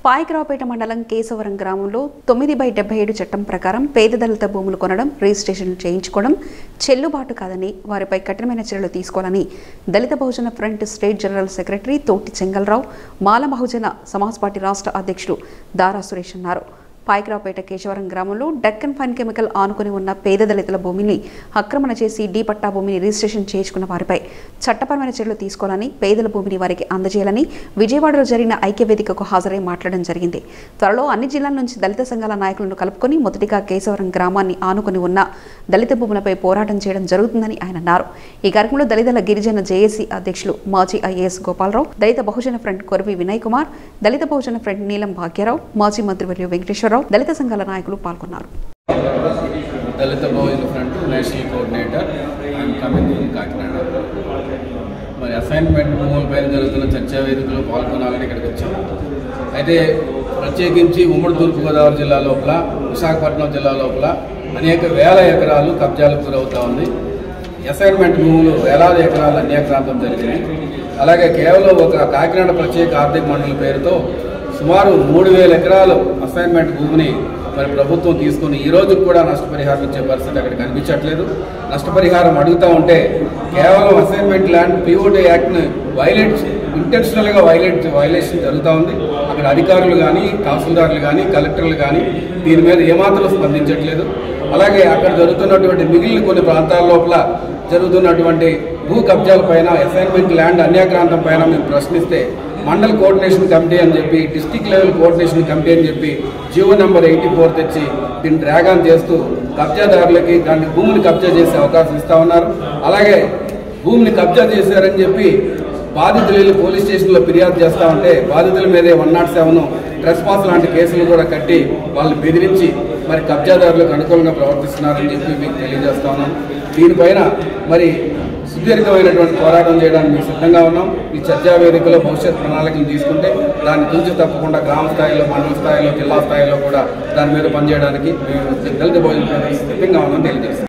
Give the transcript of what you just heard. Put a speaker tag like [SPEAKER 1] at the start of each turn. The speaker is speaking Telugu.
[SPEAKER 1] పాయకరావుపేట మండలం కేశవరం గ్రామంలో తొమ్మిది బై డెబ్బై ఏడు చట్టం ప్రకారం పేద దళిత భూములు కొనడం రిజిస్ట్రేషన్లు చేయించుకోవడం చెల్లుబాటు కాదని వారిపై కఠినమైన చర్యలు తీసుకోవాలని Dalit Bahujan front state general secretary Thoti Chengalrao Mala Bahujan Samaj party రాష్ట్ర అధ్యక్షుడు దారా సురేష్ అన్నారు పాయకరావుపేట కేశవరం గ్రామంలో డక్కన్ ఫైన్ కెమికల్ ఆనుకుని ఉన్న పేద దళితుల భూమిని ఆక్రమణ చేసి డీ పట్టా భూమిని రిజిస్ట్రేషన్ చేయించుకున్న వారిపై చట్టపరమైన చర్యలు తీసుకోవాలని పేదల భూమిని వారికి అందజేయాలని విజయవాడలో జరిగిన ఐక్య వేదికకు హాజరై మాట్లాడడం జరిగింది త్వరలో అన్ని జిల్లాల నుంచి దళిత సంఘాల నాయకులను కలుపుకొని మొదటిగా కేశవరం గ్రామాన్ని ఆనుకుని ఉన్న దళిత భూములపై పోరాటం చేయడం జరుగుతుందని ఆయన అన్నారు ఈ కార్యక్రమంలో దళితుల గిరిజన జేఏసీ అధ్యక్షులు మాజీ IAS Gopalarao Dalit Bahujan front Koravi Vinay Kumar Dalit Bahujan front Neelam Bhagyarao మాజీ మంత్రివర్యులు వెంకటేశ్వరరావు దళిత సంఘాల నాయకులు పాల్గొన్నారు
[SPEAKER 2] Dalit Bahujan front national coordinator and coming Kakinada మరి అసైన్మెంట్ భూములపైన జరుగుతున్న చర్చా వేదికలో పాల్గొనాలని ఇక్కడికి వచ్చాం అయితే ప్రత్యేకించి ఉమ్మడి తూర్పుగోదావరి జిల్లా లోపల విశాఖపట్నం జిల్లా లోపల అనేక వేల ఎకరాలు కబ్జాలకు గురవుతా ఉంది అసైన్మెంట్ భూములు వేలాది ఎకరాలు అన్యాక్రాంతం జరిగినాయి అలాగే కేవలం ఒక కాకినాడ ప్రత్యేక ఆర్థిక మండలి పేరుతో సుమారు మూడు వేల ఎకరాలు అసైన్మెంట్ భూమిని మరి ప్రభుత్వం తీసుకుని ఈ రోజు కూడా నష్టపరిహారం ఇచ్చే పరిస్థితి అక్కడ కనిపించట్లేదు నష్టపరిహారం అడుగుతా ఉంటే కేవలం అసైన్మెంట్ ల్యాండ్ పిఓటీ యాక్ట్ని వైలేట్ ఇంటెన్షనల్గా వైలేట్ వైలేషన్ జరుగుతూ ఉంది అక్కడ అధికారులు కానీ తహసీల్దారులు కానీ కలెక్టర్లు కానీ దీని మీద ఏమాత్రం స్పందించట్లేదు అలాగే అక్కడ జరుగుతున్నటువంటి మిగిలిన కొన్ని ప్రాంతాల లోపల జరుగుతున్నటువంటి భూ కబ్జాల పైన అసైన్మెంట్ ల్యాండ్ అన్యాక్రాంతం పైన మేము ప్రశ్నిస్తే మండల్ కోఆర్డినేషన్ కమిటీ అని చెప్పి డిస్టిక్ లెవెల్ కోఆర్డినేషన్ కమిటీ అని చెప్పి జియో నెంబర్ ఎయిటీ ఫోర్ తెచ్చి దీన్ని డ్రాగ్ ఆన్ చేస్తూ కబ్జాదారులకి దాన్ని భూమిని కబ్జా చేసే అవకాశం ఇస్తా ఉన్నారు అలాగే భూమిని కబ్జా చేశారని చెప్పి బాధితులు వెళ్ళి పోలీస్ స్టేషన్లో ఫిర్యాదు చేస్తా ఉంటే బాధితుల మీదే వన్ నాట్ సెవెన్ ట్రెస్పాస్ లాంటి కేసులు కూడా కట్టి వాళ్ళని బెదిరించి మరి కబ్జాదారులకు అనుకూలంగా ప్రవర్తిస్తున్నారని చెప్పి మీకు తెలియజేస్తా ఉన్నాం దీనిపైన మరి సుదీర్ఘమైనటువంటి పోరాటం చేయడానికి మేము సిద్ధంగా ఉన్నాం ఈ చర్చా వేదికలో భవిష్యత్ ప్రణాళికలు తీసుకుంటే దాన్ని తుంచి తప్పకుండా గ్రామ స్థాయిలో మండల స్థాయిలో జిల్లా స్థాయిలో కూడా దాని మీద పనిచేయడానికి మేము దళిత భోజనం సిద్ధంగా ఉన్నాం తెలియజేస్తాం